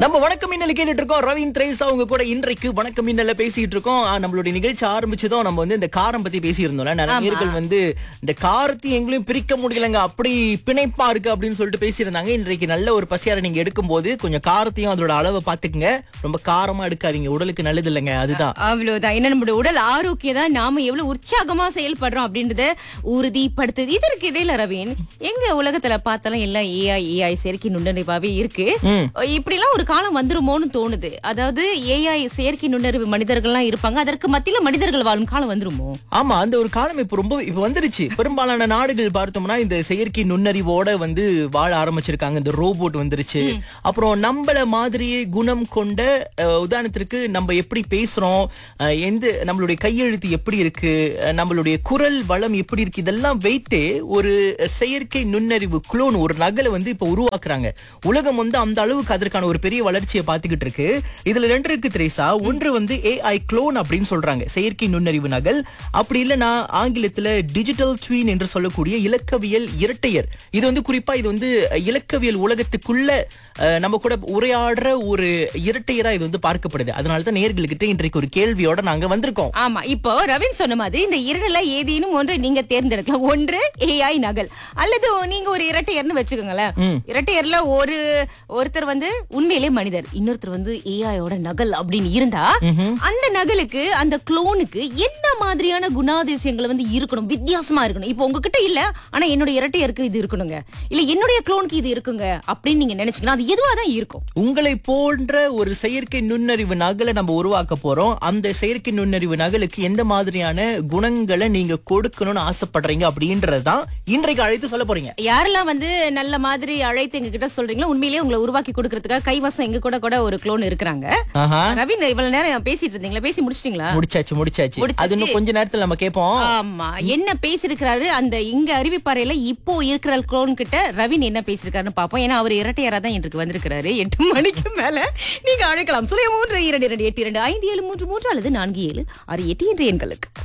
நம்ம வணக்கம் மின்னல் கேட்டுட்டு இருக்கோம் ரவீன் திரேஸ் அவங்க கூட இன்றைக்கு வணக்கம் மின்னல்ல பேசிட்டு இருக்கோம் ஆ, நம்மளுடைய நிகழ்ச்சி ஆரம்பிச்சதும் நம்ம வந்து இந்த காரம் பத்தி பேசியிருந்தோம்ல நிறைய நேர்கள் வந்து இந்த காரத்தை எங்களையும் பிரிக்க முடியலங்க அப்படி பிணைப்பா இருக்கு அப்படின்னு சொல்லிட்டு பேசியிருந்தாங்க இன்றைக்கு நல்ல ஒரு பசியார நீங்க எடுக்கும்போது கொஞ்சம் காரத்தையும் அதோட அளவை பாத்துக்குங்க ரொம்ப காரமா எடுக்காதீங்க உடலுக்கு நல்லது இல்லைங்க அதுதான் அவ்வளவுதான் என்ன நம்மளுடைய உடல் ஆரோக்கியம் தான் நாம எவ்வளவு உற்சாகமா செயல்படுறோம் அப்படின்றத உறுதிப்படுத்துது இதற்கு இடையில ரவீன் எங்க உலகத்துல பார்த்தாலும் எல்லாம் ஏஐ ஏஐ செயற்கை நுண்ணறிவாவே இருக்கு இப்படி எல்லாம் ஒரு காலம் வந்துருமோன்னு தோணுது அதாவது ஏஐ செயற்கை நுண்ணறிவு மனிதர்கள்லாம் இருப்பாங்க அதற்கு மத்தியில மனிதர்கள் வாழும் காலம் வந்துருமோ ஆமா அந்த ஒரு காலம் இப்ப ரொம்ப இப்ப வந்துருச்சு பெரும்பாலான நாடுகள் பார்த்தோம்னா இந்த செயற்கை நுண்ணறிவோட வந்து வாழ ஆரம்பிச்சிருக்காங்க இந்த ரோபோட் வந்துருச்சு அப்புறம் நம்மள மாதிரியே குணம் கொண்ட அஹ், உதாரணத்திற்கு நம்ம எப்படி பேசுறோம் அஹ், எந்த நம்மளுடைய கையெழுத்து எப்படி இருக்கு அஹ், நம்மளுடைய குரல் வளம் எப்படி இருக்கு இதெல்லாம் வைத்தே ஒரு செயற்கை நுண்ணறிவு குளோன் ஒரு நகலை வந்து இப்ப உருவாக்குறாங்க உலகம் வந்து அந்த அளவுக்கு அதற்கான ஒரு பெரிய வளர்ச்சியை பார்த்துக்கிட்டு இருக்கு இதுல ரெண்டு இருக்கு திரேசா ஒன்று வந்து ஏஐ க்ளோன் அப்படின்னு சொல்றாங்க செயற்கை நுண்ணறிவு நகல் அப்படி இல்லைன்னா ஆங்கிலத்துல டிஜிட்டல் ட்வீன் என்று சொல்லக்கூடிய இலக்கவியல் இரட்டையர் இது வந்து குறிப்பா இது வந்து இலக்கவியல் உலகத்துக்குள்ள அஹ், நம்ம கூட உரையாடுற ஒரு இரட்டையரா இது வந்து பார்க்கப்படுது அதனாலதான் நேர்களுக்கிட்ட இன்றைக்கு ஒரு கேள்வியோட நாங்க வந்திருக்கோம் ஆமா இப்போ ரவீன் சொன்ன மாதிரி இந்த இரண்டுல ஏதேனும் ஒன்றை நீங்க தேர்ந்தெடுக்கலாம் ஒன்று ஏஐ நகல் அல்லது நீங்க ஒரு இரட்டையர்னு வச்சுக்கோங்களேன் இரட்டையர்ல ஒரு ஒருத்தர் வந்து உண்மையிலே மனிதர் இன்னொருத்தர் வந்து ஏஐயோட நகல் அப்படின்னு இருந்தா அந்த நகலுக்கு அந்த குளோனுக்கு என்ன மாதிரியான குணாதிசயங்கள் வந்து இருக்கணும் வித்தியாசமா இருக்கணும் இப்போ உங்ககிட்ட இல்ல ஆனா என்னோட இரட்டையருக்கு இது இருக்கணுங்க இல்ல என்னுடைய குளோனுக்கு இது இருக்குங்க அப்படின்னு நீங்க நினைச்சீங்கன்னா அது எதுவா தான் இருக்கும் உங்களை போன்ற ஒரு செயற்கை நுண்ணறிவு நகலை நம்ம உருவாக்க போறோம் அந்த செயற்கை நுண்ணறிவு நகலுக்கு எந்த மாதிரியான குணங்களை நீங்க கொடுக்கணும்னு ஆசைப்படுறீங்க அப்படின்றதுதான் இன்றைக்கு அழைத்து சொல்ல போறீங்க யாரெல்லாம் வந்து நல்ல மாதிரி அழைத்து எங்க கிட்ட சொல்றீங்களோ உண்மையிலேயே உங்களை உருவாக்கி கொடுக்கறதுக்காக கைவசம் எங்க கூட கூட ஒரு க்ளோன் இருக்கிறாங்க ஆஹா ரவீன் இவ்வளவு நேரம் பேசிட்டு இருந்தீங்களா பேசி முடிச்சிட்டீங்களா முடிச்சாச்சு முடிச்சாச்சு முடிச்சாச்சு. அது இன்னும் கொஞ்ச நேரத்துல நம்ம கேட்போம் ஆமா என்ன பேசிருக்கிறாரு அந்த இங்க அறிவிப்பாறையில இப்போ இருக்கிற க்ளோன் கிட்ட ரவீன் என்ன பேசிருக்காருன்னு பாப்போம் ஏன்னா அவர் இரட்டையாரா தான் எனக்கு வந்திருக்கிறாரு எட்டு மணிக்கு மேல நீங்க அழைக்கலாம் சுலைய மூன்று இரண்டு இரண்டு எட்டு இரண்டு ஐந்து ஏழு மூன்று மூன்று அல்லது நான்கு ஏழு ஆறு எட்டு என்ற எண்களுக்கு